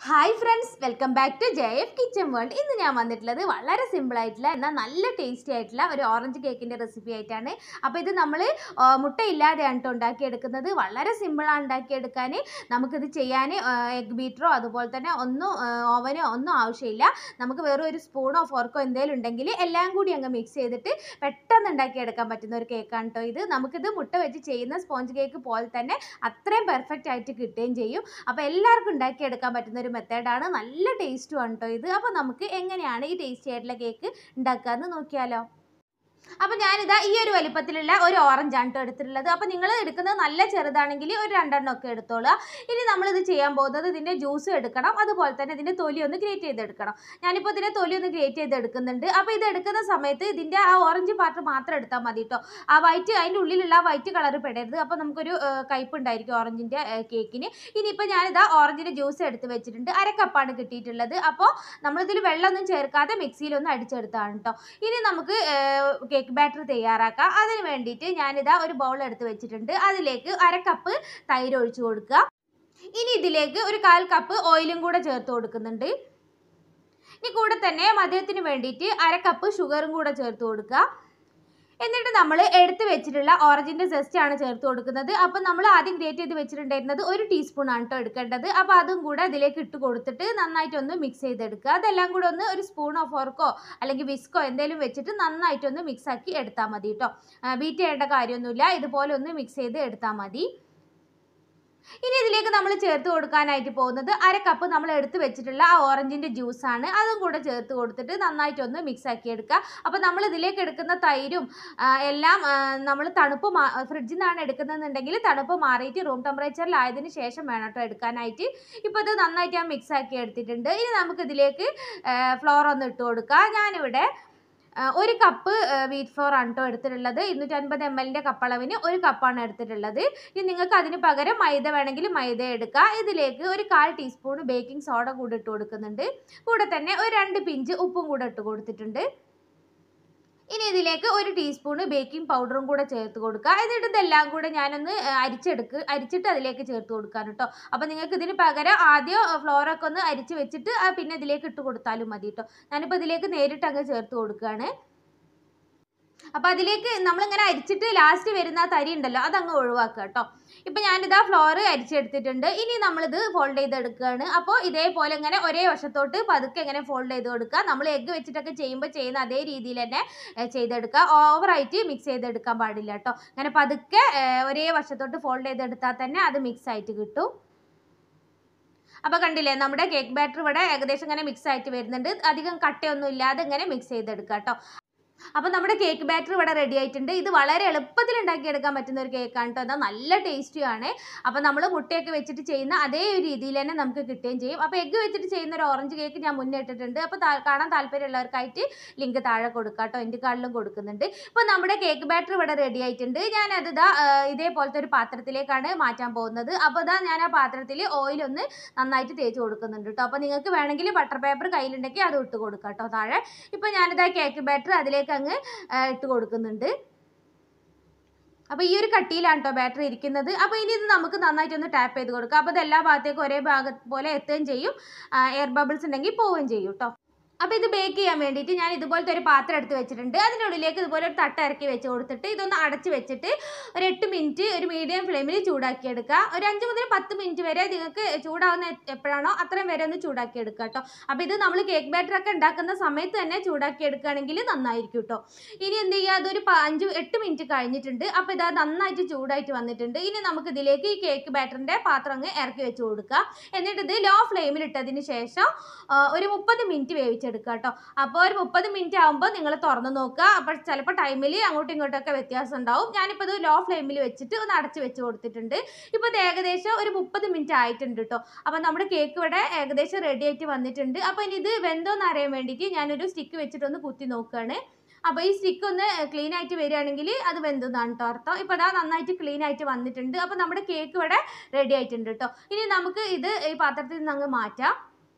hi friends welcome back to J F kitchen world ഇന്ന് ഞാൻ വന്നിട്ടുള്ളത് വളരെ സിമ്പിൾ ആയിട്ടുള്ള എന്നാൽ നല്ല ടേസ്റ്റി ആയിട്ടുള്ള ഒരു ഓറഞ്ച് കേക്കിൻ്റെ റെസിപ്പി ആയിട്ടാണ് അപ്പോൾ ഇത് നമ്മൾ മുട്ട ഇല്ലാതെയാണ് കേട്ടോ ഉണ്ടാക്കിയെടുക്കുന്നത് വളരെ സിമ്പിളാണ് ഉണ്ടാക്കിയെടുക്കാൻ നമുക്കിത് ചെയ്യാൻ എഗ് ബീറ്ററോ അതുപോലെ തന്നെ ഒന്നും ഓവനോ ഒന്നും ആവശ്യമില്ല നമുക്ക് വെറും ഒരു സ്പൂണോ ഫോർക്കോ എന്തെങ്കിലും ഉണ്ടെങ്കിൽ എല്ലാം കൂടി അങ്ങ് മിക്സ് ചെയ്തിട്ട് പെട്ടെന്ന് ഉണ്ടാക്കിയെടുക്കാൻ പറ്റുന്ന ഒരു കേക്കാണ് കേട്ടോ ഇത് നമുക്കിത് മുട്ട വെച്ച് ചെയ്യുന്ന സ്പോഞ്ച് കേക്ക് പോലെ തന്നെ അത്രയും പെർഫെക്റ്റ് ആയിട്ട് കിട്ടുകയും ചെയ്യും അപ്പോൾ എല്ലാവർക്കും ഉണ്ടാക്കിയെടുക്കാൻ പറ്റുന്ന ഒരു മെത്തേഡാണ് നല്ല ടേസ്റ്റും ആണ് കേട്ടോ ഇത് അപ്പോൾ നമുക്ക് എങ്ങനെയാണ് ഈ ടേസ്റ്റി ആയിട്ടുള്ള കേക്ക് ഉണ്ടാക്കാമെന്ന് നോക്കിയാലോ അപ്പോൾ ഞാനിതാ ഈ ഒരു വലിപ്പത്തിലുള്ള ഒരു ഓറഞ്ച് ആണ് കേട്ടോ എടുത്തിട്ടുള്ളത് അപ്പോൾ നിങ്ങൾ എടുക്കുന്നത് നല്ല ചെറുതാണെങ്കിൽ ഒരു രണ്ടെണ്ണം ഒക്കെ എടുത്തോളുക ഇനി നമ്മളിത് ചെയ്യാൻ പോകുന്നത് ഇതിൻ്റെ ജ്യൂസ് എടുക്കണം അതുപോലെ തന്നെ ഇതിൻ്റെ തൊലി ഒന്ന് ഗ്രേറ്റ് ചെയ്തെടുക്കണം ഞാനിപ്പോൾ ഇതിൻ്റെ തൊലി ഒന്ന് ഗ്രേറ്റ് ചെയ്തെടുക്കുന്നുണ്ട് അപ്പോൾ ഇത് എടുക്കുന്ന സമയത്ത് ഇതിൻ്റെ ആ ഓറഞ്ച് പാർട്ട് മാത്രം എടുത്താൽ മതി കേട്ടോ ആ വൈറ്റ് അതിൻ്റെ ഉള്ളിലുള്ള ആ വൈറ്റ് കളർ പെടരുത് അപ്പോൾ നമുക്കൊരു ഏഹ്, കയ്പുണ്ടായിരിക്കും ഓറഞ്ചിൻ്റെ കേക്കിന് ഇനിയിപ്പോൾ ഞാനിതാ ഓറഞ്ചിൻ്റെ ജ്യൂസ് എടുത്ത് വെച്ചിട്ടുണ്ട് അര കപ്പാണ് കിട്ടിയിട്ടുള്ളത് അപ്പോൾ നമ്മളിതിൽ വെള്ളമൊന്നും ചേർക്കാതെ മിക്സിയിലൊന്ന് അടിച്ചെടുത്താണ് കേട്ടോ ഇനി നമുക്ക് കേക്ക് ബാറ്റർ തയ്യാറാക്കാം അതിന് വേണ്ടിയിട്ട് ഞാനിതാ ഒരു ബൗൾ എടുത്ത് വെച്ചിട്ടുണ്ട് അതിലേക്ക് അര കപ്പ് തൈര് ഒഴിച്ചു കൊടുക്കുക ഇനി ഇതിലേക്ക് ഒരു കാൽ കപ്പ് ഓയിലും കൂടെ ചേർത്ത് കൊടുക്കുന്നുണ്ട് ഇനി കൂടെ തന്നെ മധുരത്തിന് വേണ്ടിയിട്ട് അര കപ്പ് ഷുഗറും കൂടെ ചേർത്ത് കൊടുക്കുക എന്നിട്ട് നമ്മൾ എടുത്ത് വെച്ചിട്ടുള്ള ഓറഞ്ചിൻ്റെ ജസ്റ്റ് ആണ് ചേർത്ത് കൊടുക്കുന്നത് അപ്പം നമ്മൾ ആദ്യം ഗ്രേറ്റ് ചെയ്ത് വെച്ചിട്ടുണ്ടായിരുന്നത് ഒരു ടീസ്പൂൺ ആണ് കേട്ടോ എടുക്കേണ്ടത് അപ്പോൾ അതും കൂടെ അതിലേക്ക് ഇട്ട് കൊടുത്തിട്ട് നന്നായിട്ടൊന്ന് മിക്സ് ചെയ്തെടുക്കുക അതെല്ലാം കൂടെ ഒന്ന് ഒരു സ്പൂണോ ഫോർക്കോ അല്ലെങ്കിൽ വിസ്കോ എന്തെങ്കിലും വെച്ചിട്ട് നന്നായിട്ടൊന്ന് മിക്സ് ആക്കി എടുത്താൽ മതി കേട്ടോ ബീറ്റ് ചെയ്യേണ്ട കാര്യമൊന്നുമില്ല ഇതുപോലെ ഒന്ന് മിക്സ് ചെയ്ത് എടുത്താൽ മതി ഇനി ഇതിലേക്ക് നമ്മൾ ചേർത്ത് കൊടുക്കാനായിട്ട് പോകുന്നത് അര കപ്പ് നമ്മൾ എടുത്ത് വെച്ചിട്ടുള്ള ആ ഓറഞ്ചിൻ്റെ ജ്യൂസാണ് അതും കൂടെ ചേർത്ത് കൊടുത്തിട്ട് നന്നായിട്ടൊന്ന് മിക്സ് ആക്കി എടുക്കുക അപ്പോൾ നമ്മൾ ഇതിലേക്ക് എടുക്കുന്ന തൈരും ആ, എല്ലാം നമ്മൾ തണുപ്പ് മാ ഫ്രിഡ്ജിൽ നിന്നാണ് എടുക്കുന്നതെന്നുണ്ടെങ്കിൽ തണുപ്പ് മാറിയിട്ട് റൂം ടെമ്പറേച്ചറിലായതിനു ശേഷം വേണം കേട്ടോ എടുക്കാനായിട്ട് ഇപ്പോൾ ഇത് നന്നായിട്ട് ഞാൻ മിക്സ് ആക്കി എടുത്തിട്ടുണ്ട് ഇനി നമുക്ക് ഇതിലേക്ക് ഫ്ലോർ ഒന്ന് ഇട്ട് കൊടുക്കാം ഞാനിവിടെ ആ, ഒരു കപ്പ് വീറ്റ് ഫ്ലോർ ആണ് കേട്ടോ എടുത്തിട്ടുള്ളത് ഇരുന്നൂറ്റൻപത് എം എല്ലിൻ്റെ കപ്പളവിന് ഒരു കപ്പാണ് എടുത്തിട്ടുള്ളത് ഇനി നിങ്ങൾക്ക് അതിന് പകരം മൈദ വേണമെങ്കിൽ മൈദ എടുക്കുക ഇതിലേക്ക് ഒരു കാൽ ടീസ്പൂൺ ബേക്കിംഗ് സോഡ കൂടെ ഇട്ട് കൊടുക്കുന്നുണ്ട് കൂടെ തന്നെ ഒരു രണ്ട് പിഞ്ച് ഉപ്പും കൂടെ ഇട്ട് കൊടുത്തിട്ടുണ്ട് ഇനി ഇതിലേക്ക് ഒരു ടീസ്പൂണ് ബേക്കിംഗ് പൗഡറും കൂടെ ചേർത്ത് കൊടുക്കുക എന്നിട്ട് ഇതെല്ലാം കൂടെ ഞാനൊന്ന് ആ, അരിച്ചെടുക്ക് അരിച്ചിട്ട് അതിലേക്ക് ചേർത്ത് കൊടുക്കാൻ കേട്ടോ അപ്പോൾ നിങ്ങൾക്ക് ഇതിന് പകരം ആദ്യം ഫ്ലോറൊക്കെ ഒന്ന് അരിച്ച് വെച്ചിട്ട് ആ, പിന്നെ ഇതിലേക്ക് ഇട്ട് കൊടുത്താലും മതി കേട്ടോ ഞാനിപ്പോൾ ഇതിലേക്ക് നേരിട്ട് അങ്ങ് ചേർത്ത് കൊടുക്കുകയാണ് അപ്പോൾ അതിലേക്ക് നമ്മളിങ്ങനെ അരിച്ചിട്ട് ലാസ്റ്റ് വരുന്ന ആ തരി ഉണ്ടല്ലോ അതങ്ങ് ഒഴിവാക്കുക കേട്ടോ ഇപ്പം ഞാനിതാ ഫ്ലോർ അരിച്ചെടുത്തിട്ടുണ്ട് ഇനി നമ്മളിത് ഫോൾഡ് ചെയ്തെടുക്കുകയാണ് അപ്പോൾ ഇതേപോലെ ഇങ്ങനെ ഒരേ വശത്തോട്ട് പതുക്കെ ഇങ്ങനെ ഫോൾഡ് ചെയ്ത് കൊടുക്കുക നമ്മൾ എഗ്ഗ് വെച്ചിട്ടൊക്കെ ചെയ്യുമ്പോൾ ചെയ്യുന്ന അതേ രീതിയിൽ തന്നെ ഏഹ്, ചെയ്തെടുക്കുക ഓവറായിട്ട് മിക്സ് ചെയ്തെടുക്കാൻ പാടില്ല കേട്ടോ ഇങ്ങനെ പതുക്കെ ഏഹ്, ഒരേ വശത്തോട്ട് ഫോൾഡ് ചെയ്തെടുത്താൽ തന്നെ അത് മിക്സ് ആയിട്ട് കിട്ടും അപ്പോൾ കണ്ടില്ലേ നമ്മുടെ കേക്ക് ബാറ്റർ ഇവിടെ ഏകദേശം ഇങ്ങനെ മിക്സ് ആയിട്ട് വരുന്നുണ്ട് അധികം കട്ടയൊന്നും ഇല്ലാതെ ഇങ്ങനെ മിക്സ് ചെയ്തെടുക്കുക കേട്ടോ അപ്പോൾ നമ്മുടെ കേക്ക് ബാറ്റർ ഇവിടെ റെഡി ആയിട്ടുണ്ട് ഇത് വളരെ എളുപ്പത്തിൽ ഉണ്ടാക്കിയെടുക്കാൻ പറ്റുന്ന ഒരു കേക്കാണ് കേട്ടോ അത് നല്ല ടേസ്റ്റിയാണ് അപ്പോൾ നമ്മൾ മുട്ടയൊക്കെ വെച്ചിട്ട് ചെയ്യുന്ന അതേ ഒരു രീതിയിൽ തന്നെ നമുക്ക് കിട്ടുകയും ചെയ്യും അപ്പോൾ എഗ്ഗ് വെച്ചിട്ട് ചെയ്യുന്ന ഒരു ഓറഞ്ച് കേക്ക് ഞാൻ മുന്നേ ഇട്ടിട്ടുണ്ട് അപ്പോൾ താ- കാണാൻ താല്പര്യമുള്ളവർക്കായിട്ട് ലിങ്ക് താഴെ കൊടുക്കാം കേട്ടോ എൻ്റെ കാർഡിലും കൊടുക്കുന്നുണ്ട് ഇപ്പോൾ നമ്മുടെ കേക്ക് ബാറ്റർ ഇവിടെ റെഡി ആയിട്ടുണ്ട് ഞാനത് ഇതാ ആ, ഇതേപോലത്തെ ഒരു പാത്രത്തിലേക്കാണ് മാറ്റാൻ പോകുന്നത് അപ്പോൾ ഇതാ ഞാൻ ആ പാത്രത്തിൽ ഓയിലൊന്ന് നന്നായിട്ട് തേച്ച് കൊടുക്കുന്നുണ്ട് കേട്ടോ അപ്പോൾ നിങ്ങൾക്ക് വേണമെങ്കിൽ ബട്ടർ പേപ്പർ കയ്യിലുണ്ടെങ്കിൽ അത് ഇട്ട് കൊടുക്കാം കേട്ടോ താഴെ ഇപ്പോൾ ഞാനിതാ കേക്ക് ബാറ്റർ അതിലേക്ക് അങ്ങ് ആ, ഇട്ട് കൊടുക്കുന്നുണ്ട് അപ്പോൾ ഈ ഒരു കട്ടിയിലാണ് കേട്ടോ ബാറ്ററി ഇരിക്കുന്നത് അപ്പോൾ ഇനി ഇത് നമുക്ക് നന്നായിട്ടൊന്ന് ടാപ്പ് ചെയ്ത് കൊടുക്കാം അപ്പോൾ ഇത് എല്ലാ ഭാഗത്തേക്കും ഒരേ ഭാഗത്ത് പോലെ എത്തുകയും ചെയ്യും എയർ ബബിൾസ് ഉണ്ടെങ്കിൽ പോവുകയും ചെയ്യും കേട്ടോ അപ്പോൾ ഇത് ബേക്ക് ചെയ്യാൻ വേണ്ടിയിട്ട് ഞാൻ ഇതുപോലത്തെ ഒരു പാത്രം എടുത്ത് വെച്ചിട്ടുണ്ട് അതിൻ്റെ ഉള്ളിലേക്ക് ഇതുപോലെ ഒരു തട്ട് ഇറക്കി വെച്ച് കൊടുത്തിട്ട് ഇതൊന്ന് അടച്ച് വെച്ചിട്ട് ഒരു എട്ട് മിനിറ്റ് ഒരു മീഡിയം ഫ്ലെയിമിൽ ചൂടാക്കി എടുക്കുക ഒരു അഞ്ച് മുതൽ പത്ത് മിനിറ്റ് വരെ നിങ്ങൾക്ക് ചൂടാവുന്ന എ- എപ്പോഴാണോ അത്രയും വരെ ഒന്ന് ചൂടാക്കി എടുക്കുക കേട്ടോ അപ്പോൾ ഇത് നമ്മൾ കേക്ക് ബാറ്റർ ഒക്കെ ഉണ്ടാക്കുന്ന സമയത്ത് തന്നെ ചൂടാക്കി എടുക്കുകയാണെങ്കിൽ നന്നായിരിക്കും കേട്ടോ ഇനി എന്ത് ചെയ്യുക അതൊരു പ- അഞ്ച് എട്ട് മിനിറ്റ് കഴിഞ്ഞിട്ടുണ്ട് അപ്പോൾ ഇത് നന്നായിട്ട് ചൂടായിട്ട് വന്നിട്ടുണ്ട് ഇനി നമുക്ക് ഇതിലേക്ക് ഈ കേക്ക് ബാറ്ററിൻ്റെ പാത്രം അങ്ങ് ഇറക്കി വെച്ച് കൊടുക്കുക എന്നിട്ട് ഇത് ലോ ഫ്ലെയിമിൽ ഇട്ടതിന് ശേഷം ആ, ഒരു മുപ്പത് മിനിറ്റ് വേവിച്ചെടുക്കുക കേട്ടോ അപ്പോൾ ഒരു മുപ്പത് മിനിറ്റ് ആകുമ്പോൾ നിങ്ങൾ തുറന്ന് നോക്കുക അപ്പോൾ ചിലപ്പോൾ ടൈമിൽ അങ്ങോട്ടും ഇങ്ങോട്ടൊക്കെ വ്യത്യാസം ഉണ്ടാവും ഞാനിപ്പോൾ ഇത് ലോ ഫ്ലെയിമിൽ വെച്ചിട്ട് ഒന്ന് അടച്ച് വെച്ച് കൊടുത്തിട്ടുണ്ട് ഇപ്പോൾ ഇത് ഏകദേശം ഒരു മുപ്പത് മിനിറ്റ് ആയിട്ടുണ്ട് കേട്ടോ അപ്പോൾ നമ്മുടെ കേക്ക് ഇവിടെ ഏകദേശം റെഡി ആയിട്ട് വന്നിട്ടുണ്ട് അപ്പോൾ ഇനി ഇത് വെന്തോന്ന് അറിയാൻ വേണ്ടിയിട്ട് ഞാനൊരു സ്റ്റിക്ക് വെച്ചിട്ടൊന്ന് കുത്തി നോക്കുകയാണ് അപ്പോൾ ഈ സ്റ്റിക്ക് ഒന്ന് ക്ലീൻ ആയിട്ട് വരികയാണെങ്കിൽ അത് വെന്തെന്നാണ് കേട്ടോ അർത്ഥം ഇപ്പോൾ അതാ നന്നായിട്ട് ക്ലീൻ ആയിട്ട് വന്നിട്ടുണ്ട് അപ്പോൾ നമ്മുടെ കേക്ക് ഇവിടെ റെഡി ആയിട്ടുണ്ട് കേട്ടോ ഇനി നമുക്ക് ഇത് ഈ പാത്രത്തിൽ നിന്ന് അങ്ങ് മാറ്റാം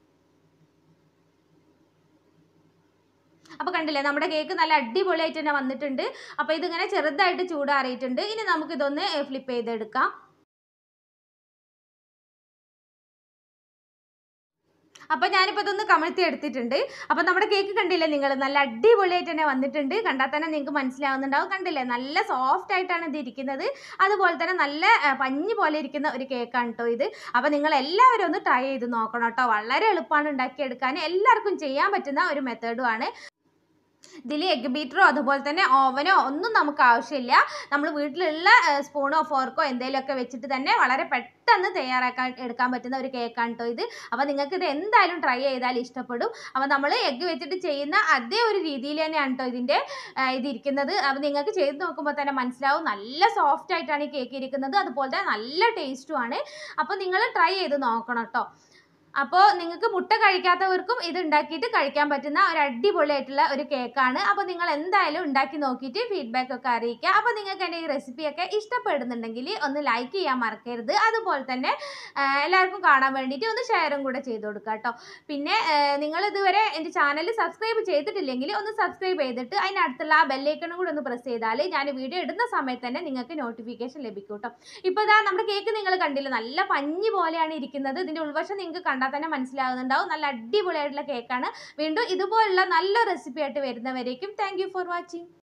അപ്പോൾ കണ്ടില്ലേ നമ്മുടെ കേക്ക് നല്ല അടിപൊളിയായിട്ട് തന്നെ വന്നിട്ടുണ്ട് അപ്പോൾ ഇതിങ്ങനെ ചെറുതായിട്ട് ചൂടാറിയിട്ടുണ്ട് ഇനി നമുക്കിതൊന്ന് ഫ്ലിപ്പ് ചെയ്തെടുക്കാം അപ്പോൾ ഞാനിപ്പോൾ ഇതൊന്ന് കമഴ്ത്തി എടുത്തിട്ടുണ്ട് അപ്പോൾ നമ്മുടെ കേക്ക് കണ്ടില്ലേ നിങ്ങൾ നല്ല അടിപൊളിയായിട്ട് തന്നെ വന്നിട്ടുണ്ട് കണ്ടാൽ തന്നെ നിങ്ങൾക്ക് മനസ്സിലാവുന്നുണ്ടാവും കണ്ടില്ലേ നല്ല സോഫ്റ്റ് ആയിട്ടാണ് ഇത് ഇരിക്കുന്നത് അതുപോലെ തന്നെ നല്ല ആ, പഞ്ഞി പോലെ ഇരിക്കുന്ന ഒരു കേക്കാണ് കേട്ടോ ഇത് അപ്പോൾ നിങ്ങൾ എല്ലാവരും ഒന്ന് ട്രൈ ചെയ്ത് നോക്കണം കേട്ടോ വളരെ എളുപ്പമാണ് ഉണ്ടാക്കിയെടുക്കാൻ എല്ലാവർക്കും ചെയ്യാൻ പറ്റുന്ന ഒരു മെത്തേഡും ആണ് ഇതിൽ എഗ് ബീറ്ററോ അതുപോലെ തന്നെ ഓവനോ ഒന്നും നമുക്ക് ആവശ്യമില്ല നമ്മൾ വീട്ടിലുള്ള സ്പൂണോ ഫോർക്കോ എന്തെങ്കിലുമൊക്കെ വെച്ചിട്ട് തന്നെ വളരെ പെട്ടെന്ന് തയ്യാറാക്കാൻ എടുക്കാൻ പറ്റുന്ന ഒരു കേക്കാണ് കേട്ടോ ഇത് അപ്പോൾ നിങ്ങൾക്ക് ഇത് എന്തായാലും ട്രൈ ചെയ്താൽ ഇഷ്ടപ്പെടും അപ്പോൾ നമ്മൾ എഗ്ഗ് വെച്ചിട്ട് ചെയ്യുന്ന അതേ ഒരു രീതിയിൽ തന്നെയാണ് കേട്ടോ ഇതിൻ്റെ ഇത് ഇരിക്കുന്നത് അപ്പോൾ നിങ്ങൾക്ക് ചെയ്ത് നോക്കുമ്പോൾ തന്നെ മനസ്സിലാവും നല്ല സോഫ്റ്റ് ആയിട്ടാണ് ഈ കേക്ക് ഇരിക്കുന്നത് അതുപോലെ തന്നെ നല്ല ടേസ്റ്റും ആണ് അപ്പോൾ നിങ്ങൾ ട്രൈ ചെയ്ത് നോക്കണം കേട്ടോ അപ്പോൾ നിങ്ങൾക്ക് മുട്ട കഴിക്കാത്തവർക്കും ഇത് ഉണ്ടാക്കിയിട്ട് കഴിക്കാൻ പറ്റുന്ന ഒരു അടിപൊളിയായിട്ടുള്ള ഒരു കേക്കാണ് അപ്പോൾ നിങ്ങൾ എന്തായാലും ഉണ്ടാക്കി നോക്കിയിട്ട് ഫീഡ്ബാക്ക് ഒക്കെ അറിയിക്കുക അപ്പോൾ നിങ്ങൾക്ക് എൻ്റെ ഈ റെസിപ്പിയൊക്കെ ഇഷ്ടപ്പെടുന്നുണ്ടെങ്കിൽ ഒന്ന് ലൈക്ക് ചെയ്യാൻ മറക്കരുത് അതുപോലെ തന്നെ ആ, എല്ലാവർക്കും കാണാൻ വേണ്ടിയിട്ട് ഒന്ന് ഷെയറും കൂടെ ചെയ്ത് കൊടുക്കുക കേട്ടോ പിന്നെ നിങ്ങൾ ഇതുവരെ എൻ്റെ ചാനൽ സബ്സ്ക്രൈബ് ചെയ്തിട്ടില്ലെങ്കിൽ ഒന്ന് സബ്സ്ക്രൈബ് ചെയ്തിട്ട് അതിനടുത്തുള്ള ആ ബെല്ലൈക്കണും കൂടെ ഒന്ന് പ്രസ് ചെയ്താൽ ഞാൻ വീഡിയോ ഇടുന്ന സമയത്ത് തന്നെ നിങ്ങൾക്ക് നോട്ടിഫിക്കേഷൻ ലഭിക്കും കേട്ടോ ഇപ്പോൾ ഇതാ നമ്മുടെ കേക്ക് നിങ്ങൾ കണ്ടില്ല നല്ല പഞ്ഞി പോലെയാണ് ഇരിക്കുന്നത് ഇതിൻ്റെ ഉൾവശം നിങ്ങൾക്ക് കണ്ടാൽ തന്നെ മനസ്സിലാകുന്നുണ്ടാവും നല്ല അടിപൊളിയായിട്ടുള്ള കേക്കാണ് വീണ്ടും ഇതുപോലുള്ള നല്ല റെസിപ്പി ആയിട്ട് വരുന്നവരേക്കും താങ്ക് യു ഫോർ വാച്ചിങ്